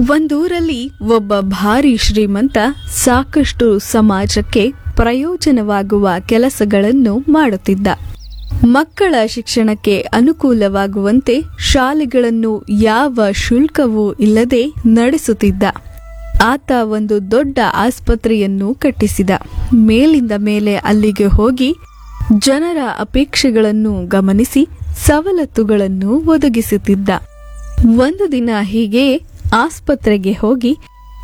ಒಂದೂರಲ್ಲಿ ಒಬ್ಬ ಭಾರಿ ಶ್ರೀಮಂತ ಸಾಕಷ್ಟು ಸಮಾಜಕ್ಕೆ ಪ್ರಯೋಜನವಾಗುವ ಕೆಲಸಗಳನ್ನು ಮಾಡುತ್ತಿದ್ದ ಮಕ್ಕಳ ಶಿಕ್ಷಣಕ್ಕೆ ಅನುಕೂಲವಾಗುವಂತೆ ಶಾಲೆಗಳನ್ನು ಯಾವ ಶುಲ್ಕವೂ ಇಲ್ಲದೆ ನಡೆಸುತ್ತಿದ್ದ ಆತ ಒಂದು ದೊಡ್ಡ ಆಸ್ಪತ್ರೆಯನ್ನು ಕಟ್ಟಿಸಿದ ಮೇಲಿಂದ ಮೇಲೆ ಅಲ್ಲಿಗೆ ಹೋಗಿ ಜನರ ಅಪೇಕ್ಷೆಗಳನ್ನು ಗಮನಿಸಿ ಸವಲತ್ತುಗಳನ್ನು ಒದಗಿಸುತ್ತಿದ್ದ ಒಂದು ದಿನ ಹೀಗೆಯೇ ಆಸ್ಪತ್ರೆಗೆ ಹೋಗಿ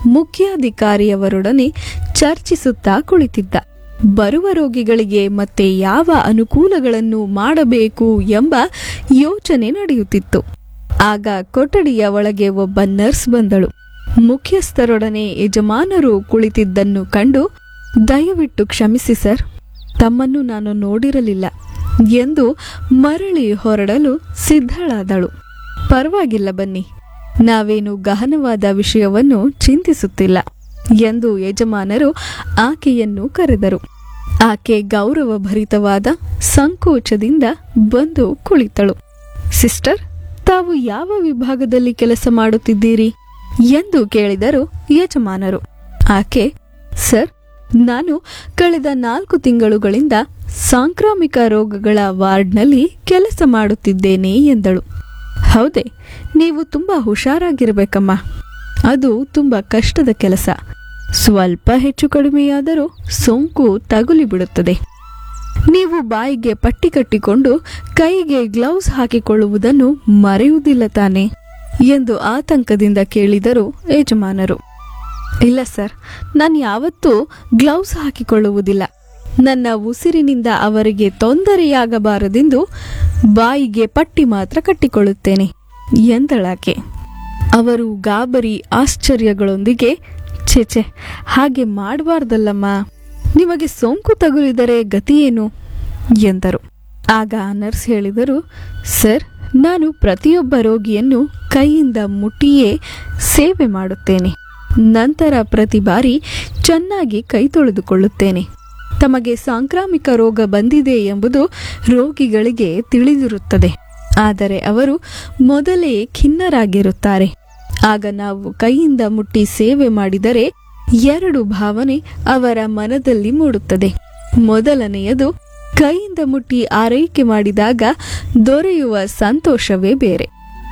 ಮುಖ್ಯಾಧಿಕಾರಿಯವರೊಡನೆ ಚರ್ಚಿಸುತ್ತಾ ಕುಳಿತಿದ್ದ ಬರುವ ರೋಗಿಗಳಿಗೆ ಮತ್ತೆ ಯಾವ ಅನುಕೂಲಗಳನ್ನು ಮಾಡಬೇಕು ಎಂಬ ಯೋಚನೆ ನಡೆಯುತ್ತಿತ್ತು ಆಗ ಕೊಠಡಿಯ ಒಳಗೆ ಒಬ್ಬ ನರ್ಸ್ ಬಂದಳು ಮುಖ್ಯಸ್ಥರೊಡನೆ ಯಜಮಾನರು ಕುಳಿತಿದ್ದನ್ನು ಕಂಡು ದಯವಿಟ್ಟು ಕ್ಷಮಿಸಿ ಸರ್ ತಮ್ಮನ್ನು ನಾನು ನೋಡಿರಲಿಲ್ಲ ಎಂದು ಮರಳಿ ಹೊರಡಲು ಸಿದ್ಧಳಾದಳು ಪರವಾಗಿಲ್ಲ ಬನ್ನಿ ನಾವೇನು ಗಹನವಾದ ವಿಷಯವನ್ನು ಚಿಂತಿಸುತ್ತಿಲ್ಲ ಎಂದು ಯಜಮಾನರು ಆಕೆಯನ್ನು ಕರೆದರು ಆಕೆ ಗೌರವಭರಿತವಾದ ಸಂಕೋಚದಿಂದ ಬಂದು ಕುಳಿತಳು ಸಿಸ್ಟರ್ ತಾವು ಯಾವ ವಿಭಾಗದಲ್ಲಿ ಕೆಲಸ ಮಾಡುತ್ತಿದ್ದೀರಿ ಎಂದು ಕೇಳಿದರು ಯಜಮಾನರು ಆಕೆ ಸರ್ ನಾನು ಕಳೆದ ನಾಲ್ಕು ತಿಂಗಳುಗಳಿಂದ ಸಾಂಕ್ರಾಮಿಕ ರೋಗಗಳ ವಾರ್ಡ್ನಲ್ಲಿ ಕೆಲಸ ಮಾಡುತ್ತಿದ್ದೇನೆ ಎಂದಳು ಹೌದೇ ನೀವು ತುಂಬ ಹುಷಾರಾಗಿರ್ಬೇಕಮ್ಮ ಅದು ತುಂಬ ಕಷ್ಟದ ಕೆಲಸ ಸ್ವಲ್ಪ ಹೆಚ್ಚು ಕಡಿಮೆಯಾದರೂ ಸೋಂಕು ತಗುಲಿ ಬಿಡುತ್ತದೆ ನೀವು ಬಾಯಿಗೆ ಪಟ್ಟಿ ಕಟ್ಟಿಕೊಂಡು ಕೈಗೆ ಗ್ಲೌಸ್ ಹಾಕಿಕೊಳ್ಳುವುದನ್ನು ಮರೆಯುವುದಿಲ್ಲ ತಾನೆ ಎಂದು ಆತಂಕದಿಂದ ಕೇಳಿದರು ಯಜಮಾನರು ಇಲ್ಲ ಸರ್ ನಾನು ಯಾವತ್ತೂ ಗ್ಲೌಸ್ ಹಾಕಿಕೊಳ್ಳುವುದಿಲ್ಲ ನನ್ನ ಉಸಿರಿನಿಂದ ಅವರಿಗೆ ತೊಂದರೆಯಾಗಬಾರದೆಂದು ಬಾಯಿಗೆ ಪಟ್ಟಿ ಮಾತ್ರ ಕಟ್ಟಿಕೊಳ್ಳುತ್ತೇನೆ ಎಂದಳಾಕೆ ಅವರು ಗಾಬರಿ ಆಶ್ಚರ್ಯಗಳೊಂದಿಗೆ ಛೆಛೆ ಹಾಗೆ ಮಾಡಬಾರ್ದಲ್ಲಮ್ಮ ನಿಮಗೆ ಸೋಂಕು ತಗುಲಿದರೆ ಗತಿಯೇನು ಎಂದರು ಆಗ ಆ ನರ್ಸ್ ಹೇಳಿದರು ಸರ್ ನಾನು ಪ್ರತಿಯೊಬ್ಬ ರೋಗಿಯನ್ನು ಕೈಯಿಂದ ಮುಟ್ಟಿಯೇ ಸೇವೆ ಮಾಡುತ್ತೇನೆ ನಂತರ ಪ್ರತಿ ಬಾರಿ ಚೆನ್ನಾಗಿ ಕೈ ತೊಳೆದುಕೊಳ್ಳುತ್ತೇನೆ ತಮಗೆ ಸಾಂಕ್ರಾಮಿಕ ರೋಗ ಬಂದಿದೆ ಎಂಬುದು ರೋಗಿಗಳಿಗೆ ತಿಳಿದಿರುತ್ತದೆ ಆದರೆ ಅವರು ಮೊದಲೇ ಖಿನ್ನರಾಗಿರುತ್ತಾರೆ ಆಗ ನಾವು ಕೈಯಿಂದ ಮುಟ್ಟಿ ಸೇವೆ ಮಾಡಿದರೆ ಎರಡು ಭಾವನೆ ಅವರ ಮನದಲ್ಲಿ ಮೂಡುತ್ತದೆ ಮೊದಲನೆಯದು ಕೈಯಿಂದ ಮುಟ್ಟಿ ಆರೈಕೆ ಮಾಡಿದಾಗ ದೊರೆಯುವ ಸಂತೋಷವೇ ಬೇರೆ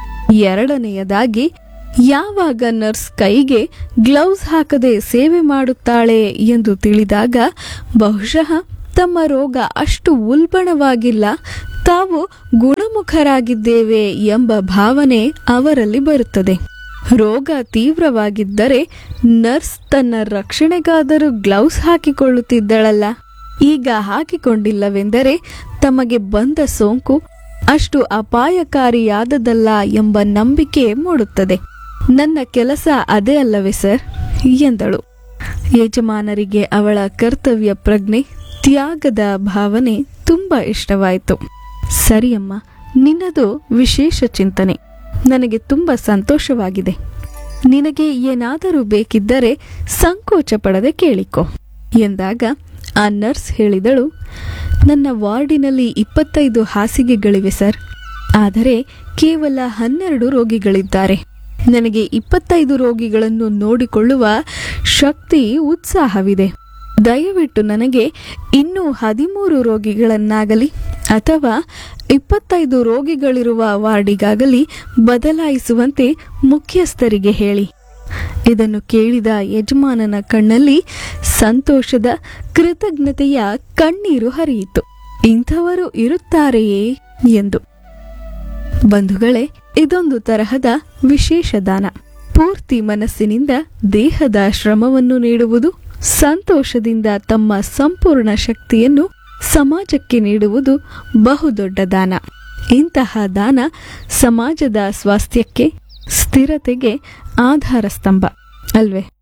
ಎರಡನೆಯದಾಗಿ ಯಾವಾಗ ನರ್ಸ್ ಕೈಗೆ ಗ್ಲೌಸ್ ಹಾಕದೆ ಸೇವೆ ಮಾಡುತ್ತಾಳೆ ಎಂದು ತಿಳಿದಾಗ ಬಹುಶಃ ತಮ್ಮ ರೋಗ ಅಷ್ಟು ಉಲ್ಬಣವಾಗಿಲ್ಲ ತಾವು ಗುಣಮುಖರಾಗಿದ್ದೇವೆ ಎಂಬ ಭಾವನೆ ಅವರಲ್ಲಿ ಬರುತ್ತದೆ ರೋಗ ತೀವ್ರವಾಗಿದ್ದರೆ ನರ್ಸ್ ತನ್ನ ರಕ್ಷಣೆಗಾದರೂ ಗ್ಲೌಸ್ ಹಾಕಿಕೊಳ್ಳುತ್ತಿದ್ದಳಲ್ಲ ಈಗ ಹಾಕಿಕೊಂಡಿಲ್ಲವೆಂದರೆ ತಮಗೆ ಬಂದ ಸೋಂಕು ಅಷ್ಟು ಅಪಾಯಕಾರಿಯಾದದಲ್ಲ ಎಂಬ ನಂಬಿಕೆ ಮೂಡುತ್ತದೆ ನನ್ನ ಕೆಲಸ ಅದೇ ಅಲ್ಲವೇ ಸರ್ ಎಂದಳು ಯಜಮಾನರಿಗೆ ಅವಳ ಕರ್ತವ್ಯ ಪ್ರಜ್ಞೆ ತ್ಯಾಗದ ಭಾವನೆ ತುಂಬಾ ಇಷ್ಟವಾಯಿತು ಸರಿಯಮ್ಮ ನಿನ್ನದು ವಿಶೇಷ ಚಿಂತನೆ ನನಗೆ ತುಂಬ ಸಂತೋಷವಾಗಿದೆ ನಿನಗೆ ಏನಾದರೂ ಬೇಕಿದ್ದರೆ ಸಂಕೋಚ ಪಡದೆ ಕೇಳಿಕೊ ಎಂದಾಗ ಆ ನರ್ಸ್ ಹೇಳಿದಳು ನನ್ನ ವಾರ್ಡಿನಲ್ಲಿ ಇಪ್ಪತ್ತೈದು ಹಾಸಿಗೆಗಳಿವೆ ಸರ್ ಆದರೆ ಕೇವಲ ಹನ್ನೆರಡು ರೋಗಿಗಳಿದ್ದಾರೆ ನನಗೆ ಇಪ್ಪತ್ತೈದು ರೋಗಿಗಳನ್ನು ನೋಡಿಕೊಳ್ಳುವ ಶಕ್ತಿ ಉತ್ಸಾಹವಿದೆ ದಯವಿಟ್ಟು ನನಗೆ ಇನ್ನೂ ಹದಿಮೂರು ರೋಗಿಗಳನ್ನಾಗಲಿ ಅಥವಾ ಇಪ್ಪತ್ತೈದು ರೋಗಿಗಳಿರುವ ವಾರ್ಡಿಗಾಗಲಿ ಬದಲಾಯಿಸುವಂತೆ ಮುಖ್ಯಸ್ಥರಿಗೆ ಹೇಳಿ ಇದನ್ನು ಕೇಳಿದ ಯಜಮಾನನ ಕಣ್ಣಲ್ಲಿ ಸಂತೋಷದ ಕೃತಜ್ಞತೆಯ ಕಣ್ಣೀರು ಹರಿಯಿತು ಇಂಥವರು ಇರುತ್ತಾರೆಯೇ ಎಂದು ಬಂಧುಗಳೇ ಇದೊಂದು ತರಹದ ವಿಶೇಷ ದಾನ ಪೂರ್ತಿ ಮನಸ್ಸಿನಿಂದ ದೇಹದ ಶ್ರಮವನ್ನು ನೀಡುವುದು ಸಂತೋಷದಿಂದ ತಮ್ಮ ಸಂಪೂರ್ಣ ಶಕ್ತಿಯನ್ನು ಸಮಾಜಕ್ಕೆ ನೀಡುವುದು ಬಹುದೊಡ್ಡ ದಾನ ಇಂತಹ ದಾನ ಸಮಾಜದ ಸ್ವಾಸ್ಥ್ಯಕ್ಕೆ ಸ್ಥಿರತೆಗೆ ಆಧಾರ ಸ್ತಂಭ ಅಲ್ವೇ